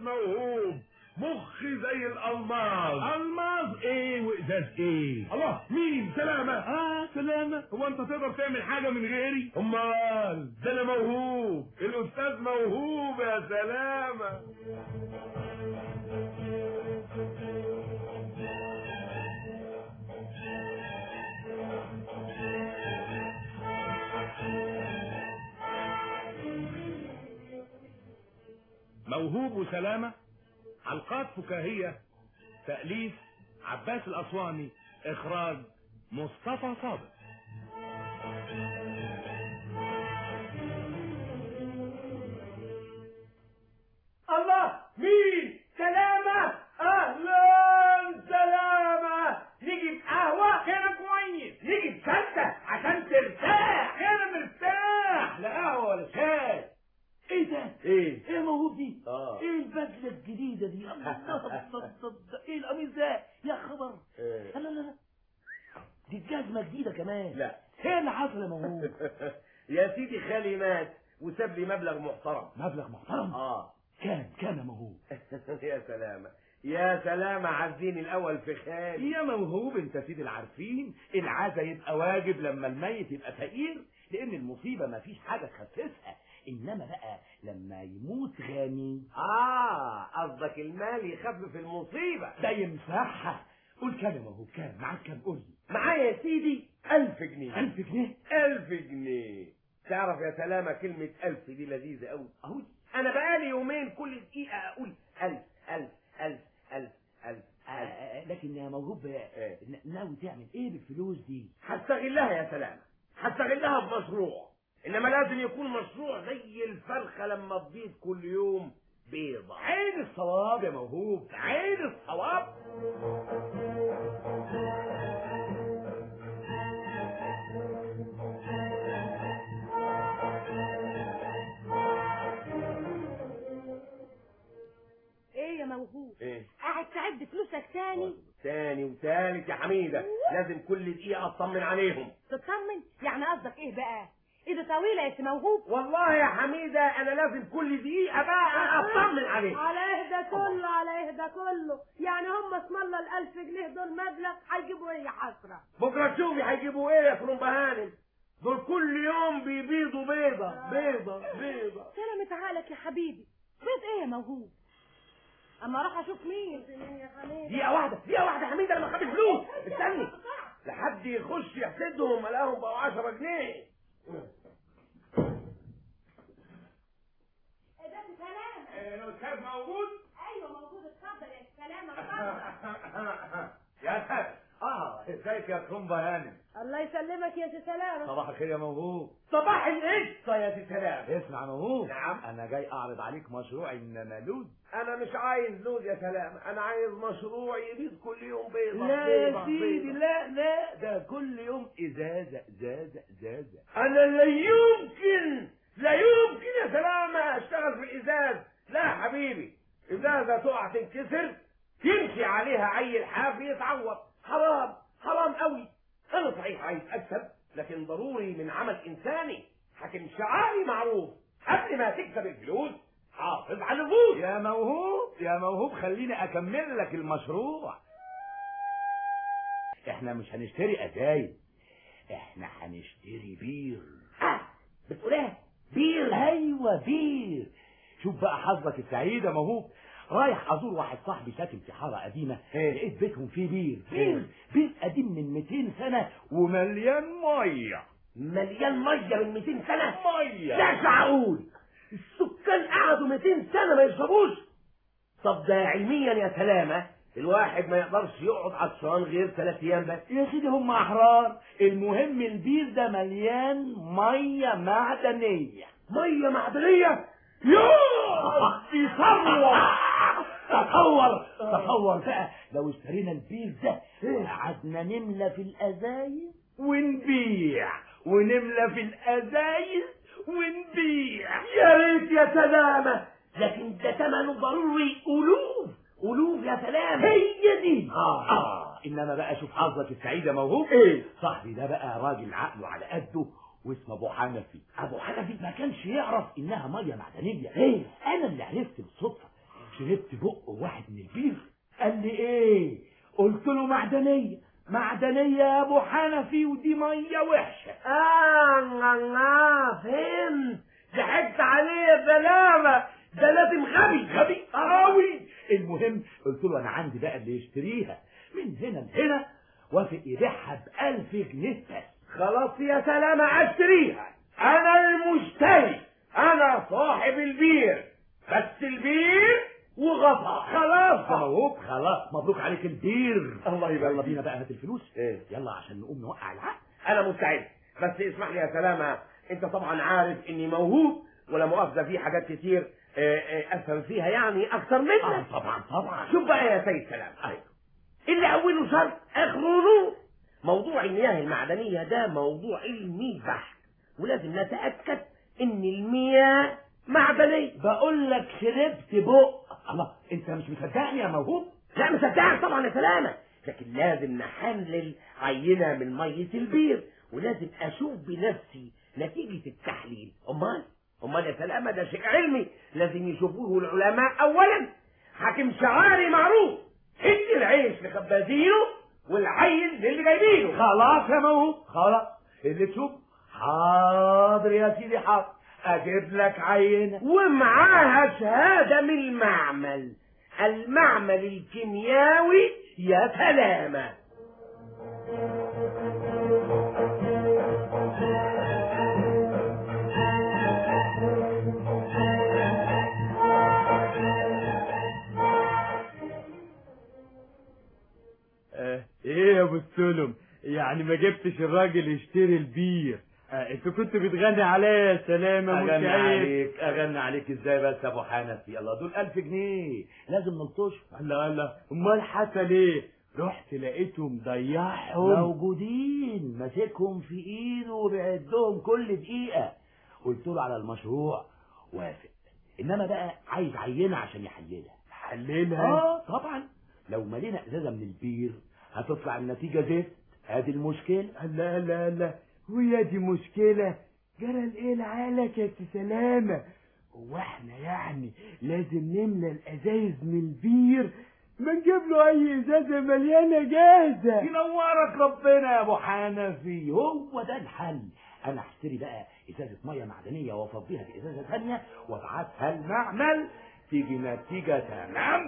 موهوب مخي زي الالماس الماظ ايه وازاز ايه الله مين سلامة اه سلامة هو انت تقدر تعمل حاجة من غيري امال ده انا موهوب الاستاذ موهوب يا سلامة موهوب وسلامة حلقات فكاهية تأليف عباس الأسواني إخراج مصطفى صادق الله مين سلامة اهلا سلامة نجيب قهوة كده كويس نجيب شدة عشان ترتاح كده مرتاح لا قهوة ولا شاي ايه ده ايه ايه موهوب دي اه ايه البدله الجديده دي الله الله الله الله. ايه القميص ده يا خبر إيه. لا لا لا دي الجزمه جديده كمان لا ايه اللي حصل يا موهوب يا سيدي خالي مات وساب لي مبلغ محترم مبلغ محترم اه كام كام يا موهوب يا سلامة يا سلامة عزيني الأول في خالي يا موهوب انت سيد العارفين العزا يبقى واجب لما الميت يبقى فقير لان المصيبة ما فيش حاجة تخففها انما بقى لما يموت غني آه قصدك المال يخفف المصيبة ده يمسحها قول كام يا موهوب كام معاك كام قول لي معايا يا سيدي ألف جنيه ألف جنيه ألف جنيه تعرف يا سلامة كلمة ألف دي لذيذة أوي أهو أنا بقالي يومين كل دقيقة أقول ألف ألف ألف ألف ألف آه، ألف آه، لكن يا موهوب إيه. ن- ناوي تعمل ايه بالفلوس دي هستغلها يا سلامة هستغلها بمشروع إنما لازم يكون مشروع زي الفرخة لما تبيض كل يوم بيضة عين الصواب يا موهوب عين الصواب ايه يا موهوب إيه قاعد تعد فلوسك تاني تاني وتالت يا حميدة لازم كل دقيقة أطمن عليهم تطمن يعني قصدك ايه بقى ايده طويله يا سي موهوب والله يا حميدة أنا لازم كل دقيقة بقى أطمن عليهم على اهدى كله على اهدى كله يعني هم اسم الله الالف جنيه دول مبلغ هيجيبوا ايه يا حسره بكرة تشوفي هيجيبوا إيه يا كرنب هانم دول كل يوم بيبيضوا بيضة بيضة بيضة سلامة عقلك يا حبيبي بيض ايه يا موهوب اما اروح اشوف مين يا حميد دقيقة واحدة دقيقة واحدة يا حميدة لما خد الفلوس استني لحد يخش يحسدهم الاقيهم بقوا 10 جنيه ده سلام الاستاذ موجود ايوه موجود اتفضل يا سلامة اتفضل يا سلام اه ازيك يا كرومبا هانم الله يسلمك يا سي سلامة صباح الخير يا موهوب صباح القشطة يا سي سلام اسمع يا موهوب نعم. انا جاي اعرض عليك مشروع النملود انا مش عايز لوز يا سلام انا عايز مشروع يبيض كل يوم بيضة لا بيضة يا سيدي بيضة. لا لا ده كل يوم ازازه ازازه ازازه انا لا يمكن لا يمكن يا سلامة اشتغل في الازاز لا يا حبيبي ازازة تقع تنكسر يمشي عليها عيل حافي يتعور حرام حرام قوي انا صحيح عايز اكسب لكن ضروري من عمل انساني لكن شعاري معروف قبل ما تكسب الفلوس حافظ على النفوس يا موهوب يا موهوب خليني اكمل لك المشروع احنا مش هنشتري ازايد احنا هنشتري بير آه، بتقول ايه بير ايوه بير شوف بقى حظك السعيد يا موهوب رايح ازور واحد صاحبي ساكن في حاره قديمه إيه؟ لقيت بيتهم فيه بير إيه؟ بير بير قديم من 200 سنه ومليان ميه مليان ميه من 200 سنه ميه لا معقول السكان قعدوا 200 سنه ما يشربوش طب ده علميا يا سلامه الواحد ما يقدرش يقعد عطشان غير ثلاث ايام بس يا سيدي هم احرار المهم البير ده مليان ميه معدنيه ميه معدنيه يوه دي ثروه تصور تصور بقى لو اشترينا البير ده وقعدنا نملى في الازايز ونبيع ونملى في الازايز ونبيع يا ريت يا سلامه لكن ده ثمنه ضروري الوف الوف يا سلامه هي دي آه. آه. انما بقى شوف حظك السعيد يا موهوب إيه؟ صاحبي ده بقى راجل عقله على قده واسمه ابو حنفي ابو حنفي ما كانش يعرف انها ميه معدنيه إيه؟ انا اللي عرفت بالصدفه شربت بق واحد من البير قال لي ايه قلت له معدنيه معدنيه يا ابو حنفي ودي ميه وحشه اه الله فهمت ضحكت عليه يا سلامة ده لازم غبي غبي قوي المهم قلت له انا عندي بقى اللي يشتريها من هنا لهنا وافق يبيعها بألف جنيه بس خلاص يا سلامة اشتريها انا المشتري انا صاحب البير بس البير وغطا خلاص موهوب خلاص مبروك عليك البير الله يبارك يلا فيك. بينا بقى هات الفلوس ايه يلا عشان نقوم نوقع العقد انا مستعد بس اسمح لي يا سلامة انت طبعا عارف اني موهوب ولا مؤاخذة في حاجات كتير آه، آه، افهم فيها يعني اكتر اه منك طبعا طبعا شوف بقى يا سيد سلام ايوه اللي اوله شرط اخره نور موضوع المياه المعدنية ده موضوع علمي بحت ولازم نتأكد ان المياه معدنية بقول لك شربت بق الله انت مش مصدقني يا موهوب لا مصدقك طبعا يا سلامة لكن لازم نحلل عينة من مية البير ولازم اشوف بنفسي نتيجة التحليل امال امال يا سلامة ده شيء علمي لازم يشوفوه العلماء اولا حاكم شعاري معروف ادي العيش لخبازينه والعين للي جايبينه خلاص يا موهوب خلاص اللي تشوف حاضر يا سيدي حاضر اجيب لك عينه ومعاها شهادة من المعمل المعمل الكيميائي يا سلامة ايه يا ابو السلم يعني ما جبتش الراجل يشتري البير آه انت كنت بتغني عليا يا سلامة مش اغني عيب عليك اغني عليك ازاي بس يا ابو حنفي يلا دول ألف جنيه لازم نلطشهم الله الله امال حصل ايه رحت لقيته مضيعهم موجودين ماسكهم في ايده وبيعدهم كل دقيقة قلت له على المشروع وافق انما بقى عايز عينة عشان يحللها حللها اه طبعا لو ملينا ازازة من البير هتطلع النتيجة زفت ادي المشكلة الله الله الله ويا دي مشكلة جرى الايه لعالك يا سي سلامة هو احنا يعني لازم نملى الازايز من البير ما نجيب له اي ازازة مليانة جاهزة ينورك ربنا يا ابو حنفي هو ده الحل انا هشتري بقى ازازه ميه معدنيه وافضيها في ازازه ثانيه وابعتها المعمل تيجي نتيجه تمام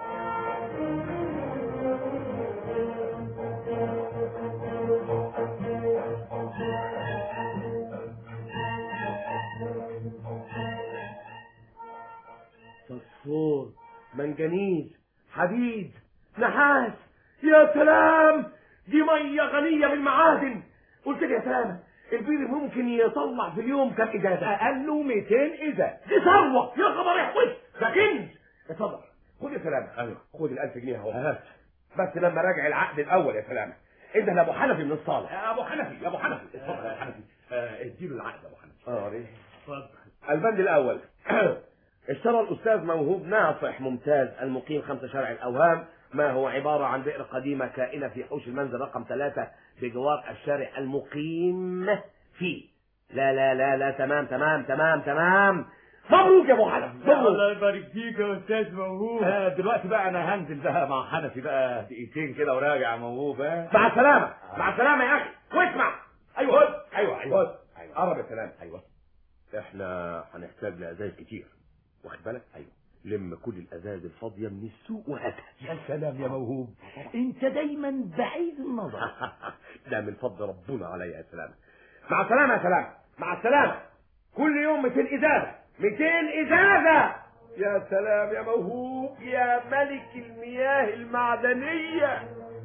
فوسفور منجنيز حديد نحاس يا سلام دي ميه غنيه بالمعادن قلت لي يا سلام البير ممكن يطلع في اليوم كم ازازه اقله 200 ازازه دي ثروه يا خبر احوش ده كنز اتفضل خد يا سلام ايوه خد ال 1000 جنيه اهو بس لما راجع العقد الاول يا سلام ادى لابو حنفي من الصالح يا ابو حنفي يا ابو حنفي اتفضل يا ابو حنفي آه، اديله العقد يا ابو حنفي اه ليه؟ اتفضل البند الأول اشترى الأستاذ موهوب ناصح ممتاز المقيم خمسة شارع الأوهام ما هو عبارة عن بئر قديمة كائنة في حوش المنزل رقم ثلاثة بجوار الشارع المقيم فيه لا لا لا لا تمام تمام تمام تمام مبروك يا ابو حنفي مبروك الله يبارك فيك يا استاذ موهوب آه، دلوقتي بقى انا هنزل بقى مع حنفي بقى دقيقتين كده وراجع موهوب ها مع السلامة مع السلامة يا أخي واسمع ايوه خد ايوه ايوه خد ايوه قرب يا سلام ايوه احنا هنحتاج لازايز كتير واخد بالك ايوه لم كل الازاز الفاضيه من السوق وهاتها يا سلام يا موهوب انت دايما بعيد النظر ده من فضل ربنا عليا يا سلام مع السلامه يا سلام مع السلامه كل يوم 200 ازازه 200 ازازه يا سلام يا موهوب يا ملك المياه المعدنيه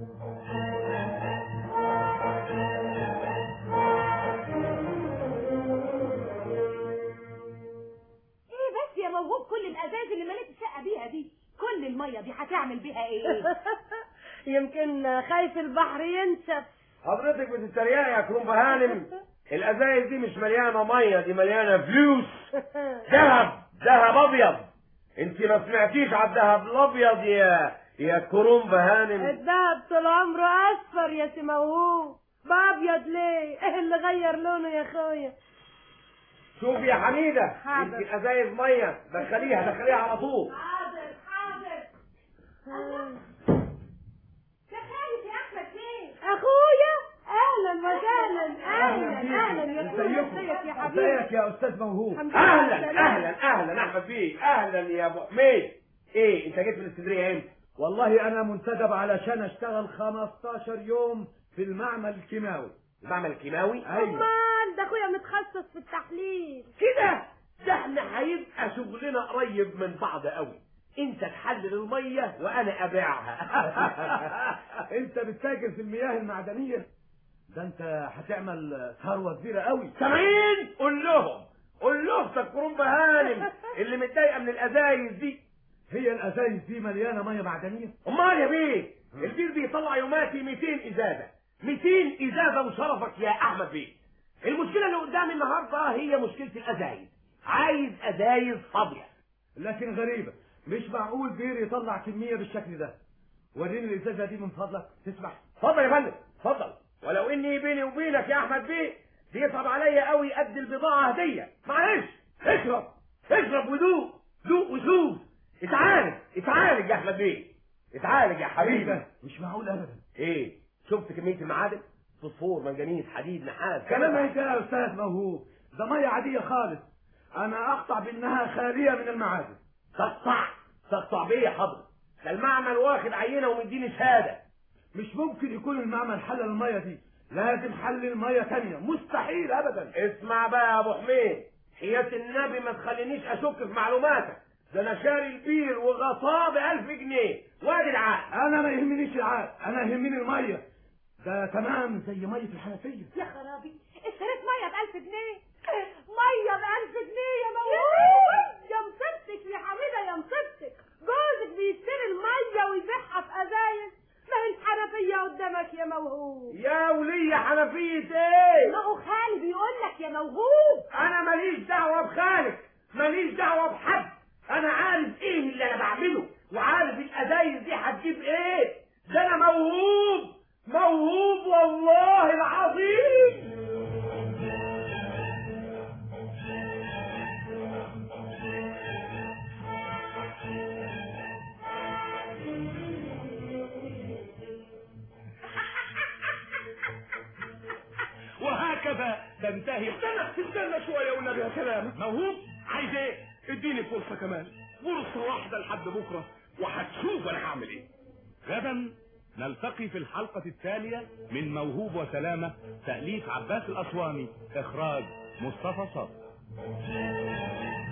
ايه بس يا موهوب كل الازاز اللي مليت الشقه بيها دي كل الميه دي هتعمل بيها ايه يمكن خايف البحر ينشف حضرتك بتتريقي يا كروم هانم الازايز دي مش مليانه ميه دي مليانه فلوس ذهب ذهب ابيض انت ما سمعتيش على الذهب الابيض يا يا كروم هانم الدهب طول عمره اصفر يا سي موهوب بابيض ليه ايه اللي غير لونه يا اخويا شوفي يا حميده حاضر. انت ازايز ميه دخليها دخليها على طول حاضر يا خالد يا احمد فين اخويا اهلا وسهلا اهلا اهلا يا اخويا ازيكم ازيك يا حبيبي ازيك يا استاذ موهوب الحمد لله اهلا بالسلامة. اهلا اهلا احمد بيه اهلا يا ابو حميد ايه انت جيت من اسكندريه امتى والله انا منتدب علشان اشتغل 15 يوم في المعمل الكيماوي المعمل الكيماوي ايوه امال ده اخويا متخصص في التحليل كده ده احنا هيبقى شغلنا قريب من بعض قوي انت تحلل الميه وانا ابيعها انت بتتاجر في المياه المعدنيه ده انت هتعمل ثروه كبيره قوي سامعين قول لهم قول لاختك كرومبا هانم اللي متضايقه من الازايز دي هي الازايز دي مليانه ميه معدنيه امال يا بيه البير بيطلع يوماتي 200 ازازه 200 ازازه وشرفك يا احمد بيه المشكله اللي قدامي النهارده هي مشكله الازايز عايز ازايز فاضيه لكن غريبه مش معقول بير يطلع كميه بالشكل ده وريني الازازه دي من فضلك تسمح اتفضل يا فندم اتفضل ولو اني بيني وبينك يا احمد بيه بيصعب عليا قوي قد البضاعه هديه معلش اشرب اشرب ودوق دوق وشوف اتعالج اتعالج يا احمد بيه اتعالج يا ايه حبيبي ده مش معقول ابدا ايه شفت كميه المعادن فوسفور منجنيز حديد نحاس كلام ايه ده يا استاذ موهوب ده ميه عاديه خالص انا اقطع بانها خاليه من المعادن تقطع تقطع بيه يا حضرتك ده المعمل واخد عينه ومديني شهاده مش ممكن يكون المعمل حلل الميه دي لازم حلل ميه تانية مستحيل ابدا اسمع بقى يا ابو حميد حياة النبي ما تخلينيش اشك في معلوماتك ده انا شاري البير وغطاه ب 1000 جنيه وادي العقد انا ما يهمنيش العقل انا يهمني الميه ده تمام زي ميه الحنفيه يا خرابي اشتريت ميه ب 1000 جنيه ميه ب 1000 جنيه يا موهوب يا مصيبتك يا حبيبه يا مصيبتك جوزك بيشتري الميه ويبيعها في ازايز ما هي الحنفيه قدامك يا موهوب يا ولية حنفية ايه ما هو خالي بيقول لك يا موهوب انا ماليش دعوة بخالك ماليش دعوة بحد انا عارف ايه اللي انا بعمله وعارف الازايز دي هتجيب ايه ده انا موهوب موهوب والله العظيم وهكذا تنتهي استنى استنى شوية والنبي يا سلام موهوب عايز ايه اديني فرصة كمان فرصة واحدة لحد بكرة وهتشوف انا هعمل ايه غدا نلتقي في الحلقة التالية من موهوب وسلامة تأليف عباس الأسواني إخراج مصطفى صبري